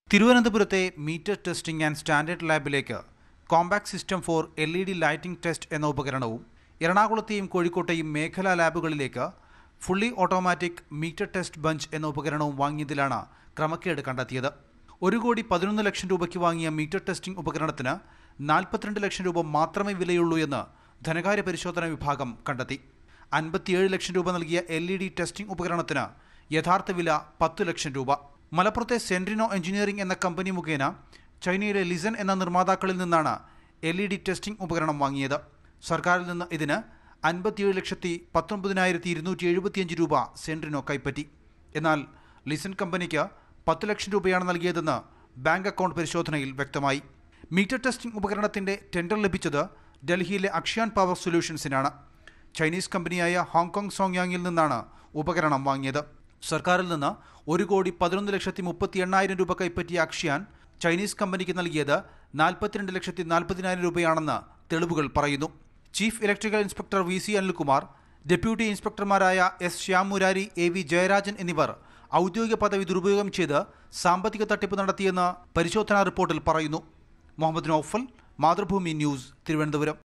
തിരുവനന്തപുരത്തെ meter testing and standard ലാബിലേക്ക് compact system for L E D lighting test എന്ന ഉപകരണവും എറണാകുളത്തെയും കോഴിക്കോട്ടെയും മേഖലാ ലാബുകളിലേക്ക് fully automatic meter test bench എന്ന ഉപകരണവും വാങ്ങിയതിലാണ് ക്രമക്കേട് കണ്ടെത്തിയത് ഒരു കോടി പതിനൊന്ന് ലക്ഷം രൂപയ്ക്ക് വാങ്ങിയ മീറ്റർ ടെസ്റ്റിംഗ് ഉപകരണത്തിന് നാൽപ്പത്തിരണ്ട് ലക്ഷം രൂപ മാത്രമേ വിലയുള്ളൂ എന്ന് ധനകാര്യ പരിശോധന വിഭാഗം കണ്ടെത്തി അൻപത്തിയേഴ് ലക്ഷം രൂപ നൽകിയ എൽ ഇ ഡി ടെസ്റ്റിംഗ് ഉപകരണത്തിന് യഥാർത്ഥ വില പത്തു ലക്ഷം രൂപ മലപ്പുറത്തെ സെൻട്രിനോ എഞ്ചിനീയറിംഗ് എന്ന കമ്പനി മുഖേന ചൈനയിലെ ലിസൺ എന്ന നിർമ്മാതാക്കളിൽ നിന്നാണ് എൽ ഇ ഡി ടെസ്റ്റിംഗ് ഉപകരണം വാങ്ങിയത് സർക്കാരിൽ നിന്ന് ഇതിന് അൻപത്തിയേഴ് ലക്ഷത്തി പത്തൊമ്പതിനായിരത്തി ഇരുന്നൂറ്റി എഴുപത്തിയഞ്ച് രൂപ സെൻട്രിനോ കൈപ്പറ്റി എന്നാൽ ലിസൺ കമ്പനിക്ക് പത്ത് ലക്ഷം രൂപയാണ് നൽകിയതെന്ന് ബാങ്ക് അക്കൗണ്ട് പരിശോധനയിൽ വ്യക്തമായി മീറ്റർ ടെസ്റ്റിംഗ് ഉപകരണത്തിന്റെ ടെൻഡർ ലഭിച്ചത് ഡൽഹിയിലെ അക്ഷ്യാൻ പവർ സൊല്യൂഷൻസിനാണ് ചൈനീസ് കമ്പനിയായ ഹോങ്കോങ് സോങ്യാങ്ങിൽ നിന്നാണ് ഉപകരണം വാങ്ങിയത് സർക്കാരിൽ നിന്ന് ഒരു കോടി പതിനൊന്ന് ലക്ഷത്തി മുപ്പത്തി എണ്ണായിരം രൂപ കൈപ്പറ്റിയ അക്ഷ്യാൻ ചൈനീസ് കമ്പനിക്ക് നൽകിയത് നാൽപ്പത്തിരണ്ട് ലക്ഷത്തി നാൽപ്പതിനായിരം രൂപയാണെന്ന് തെളിവുകൾ പറയുന്നു chief electrical inspector V C Anilkumar deputy ഇൻസ്പെക്ടർമാരായ S Shyam Murari A V Jayarajan എന്നിവർ ഔദ്യോഗിക പദവി ദുരുപയോഗം ചെയ്ത് സാമ്പത്തിക തട്ടിപ്പ് നടത്തിയെന്ന് പരിശോധനാ റിപ്പോർട്ടിൽ പറയുന്നു മുഹമ്മദ് നൌഫൽ മാതൃഭൂമി ന്യൂസ് തിരുവനന്തപുരം